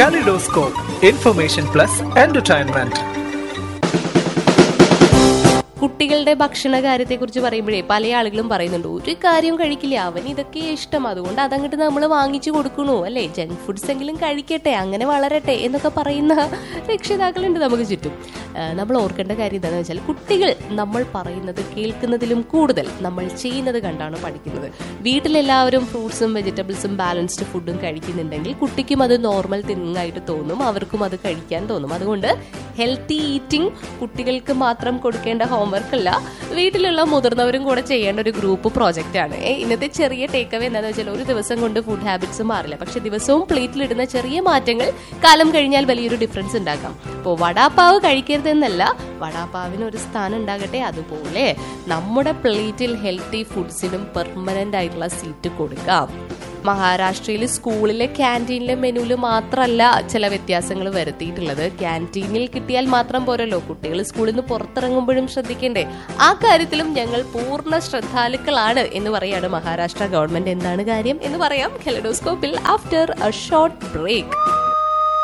Kaleidoscope, information plus entertainment. കുട്ടികളുടെ ഭക്ഷണ കാര്യത്തെക്കുറിച്ച് പറയുമ്പോഴേ പല ആളുകളും പറയുന്നുണ്ട് ഒരു കാര്യം കഴിക്കില്ല അവൻ ഇതൊക്കെ ഇഷ്ടം അതുകൊണ്ട് അതങ്ങോട്ട് നമ്മൾ വാങ്ങിച്ചു കൊടുക്കണു അല്ലേ ജങ്ക് ഫുഡ്സ് എങ്കിലും കഴിക്കട്ടെ അങ്ങനെ വളരട്ടെ എന്നൊക്കെ പറയുന്ന രക്ഷിതാക്കളുണ്ട് നമുക്ക് ചുറ്റും ആ, നമ്മൾ ഓർക്കേണ്ട കാര്യം എന്താണെന്ന് വെച്ചാൽ കുട്ടികൾ നമ്മൾ പറയുന്നത് കേൾക്കുന്നതിലും കൂടുതൽ നമ്മൾ ചെയ്യുന്നത് കണ്ടാണ് പഠിക്കുന്നത് വീട്ടിലെല്ലാവരും ഫ്രൂട്ട്സും വെജിറ്റബിൾസും ബാലൻസ്ഡ് ഫുഡും കഴിക്കുന്നുണ്ടെങ്കിൽ കുട്ടിക്കും അത് നോർമൽ തിങ് ആയിട്ട് തോന്നും അവർക്കും അത് കഴിക്കാൻ തോന്നും അതുകൊണ്ട് ഹെൽത്തി ഈറ്റിംഗ് കുട്ടികൾക്ക് മാത്രം കൊടുക്കേണ്ട ഹോംവർക്ക് അല്ല വീട്ടിലുള്ള മുതിർന്നവരും കൂടെ ചെയ്യേണ്ട ഒരു ഗ്രൂപ്പ് പ്രോജക്റ്റ് ആണ് ഏ, ഇന്നത്തെ ചെറിയ ടേക്ക് അവേ എന്താണെന്ന് വെച്ചാൽ ഒരു ദിവസം കൊണ്ട് ഫുഡ് ഹാബിറ്റ്സ് മാറില്ല പക്ഷെ ദിവസവും പ്ലേറ്റിലിടുന്ന ചെറിയ മാറ്റങ്ങൾ കാലം കഴിഞ്ഞാൽ വലിയൊരു ഡിഫറൻസ് ഉണ്ടാക്കാം ഇപ്പോൾ വടാപ്പാവ് കഴിക്കരുതെന്നല്ല വടാപ്പാവിന് ഒരു സ്ഥാനം ഉണ്ടാകട്ടെ അതുപോലെ നമ്മുടെ പ്ലേറ്റിൽ ഹെൽത്തി ഫുഡ്സിനും പെർമനന്റ് ആയിട്ടുള്ള സീറ്റ് കൊടുക്കാം മഹാരാഷ്ട്രയിൽ സ്കൂളിലെ ക്യാൻറ്റീനിലെ മെനുവിൽ മാത്രമല്ല ചില വ്യത്യാസങ്ങൾ വരുത്തിയിട്ടുള്ളത് ക്യാൻറ്റീനിൽ കിട്ടിയാൽ മാത്രം പോരല്ലോ കുട്ടികൾ സ്കൂളിൽ നിന്ന് പുറത്തിറങ്ങുമ്പോഴും ശ്രദ്ധിക്കണ്ടേ ആ കാര്യത്തിലും ഞങ്ങൾ പൂർണ്ണ ശ്രദ്ധാലുക്കളാണ് എന്ന് പറയാണ് മഹാരാഷ്ട്ര ഗവൺമെന്റ് എന്താണ് കാര്യം എന്ന് പറയാം കെലഡോസ്കോപ്പിൽ ആഫ്റ്റർ എ ഷോർട്ട് ബ്രേക്ക്